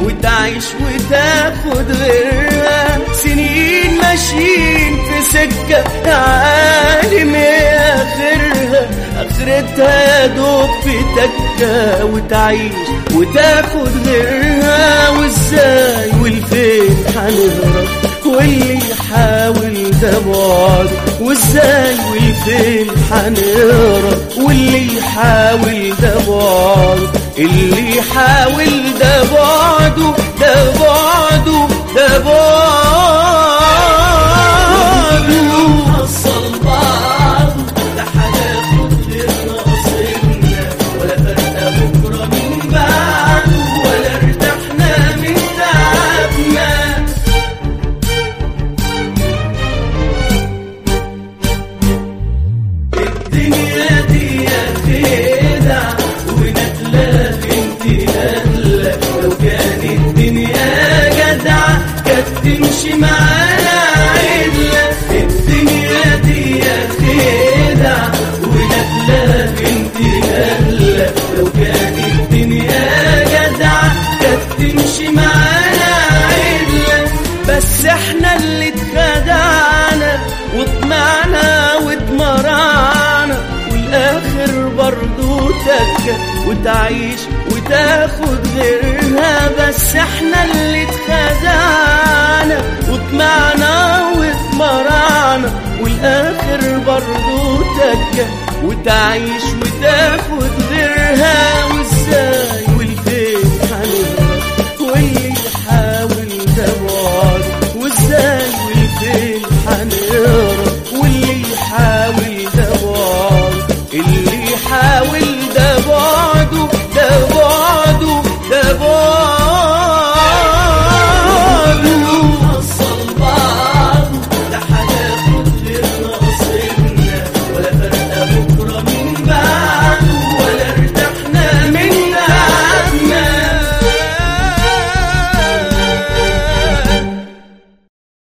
وتعيش وتاخد غيرها سنين ماشيين في سكة عالم آخرها آخرتها يا دوب في تكة وتعيش وتاخد غيرها وازاي والفين هنهرب واللي يحاول ده بعد وازاي والفين هنهرب واللي يحاول ده بعد اللي يحاول ده بعده ده بعده ده بعده نوصل بعض لا هناخد غير ناصرنا ولا فرقة بكرة من بعده ولا ارتحنا من تعبنا الدنيا دي خدع ونقلة بنت نقلة لو كانت الدنيا جدعة كانت تمشي معانا عدلة الدنيا دي خدع ونقلة بنت نقلة لو كانت الدنيا جدعة كانت تمشي معانا عدلة بس احنا اللي اتخدعنا وطمعنا واتمرعنا والاخر برضو تكة وتعيش وتاخد غيرها بس احنا اللي اتخدعنا وطمعنا واتمرعنا والاخر برضو تكة وتعيش وتاخد غيرها وازاي والفين هنهرب واللي يحاول ده بعد وازاي والفين هنهرب واللي يحاول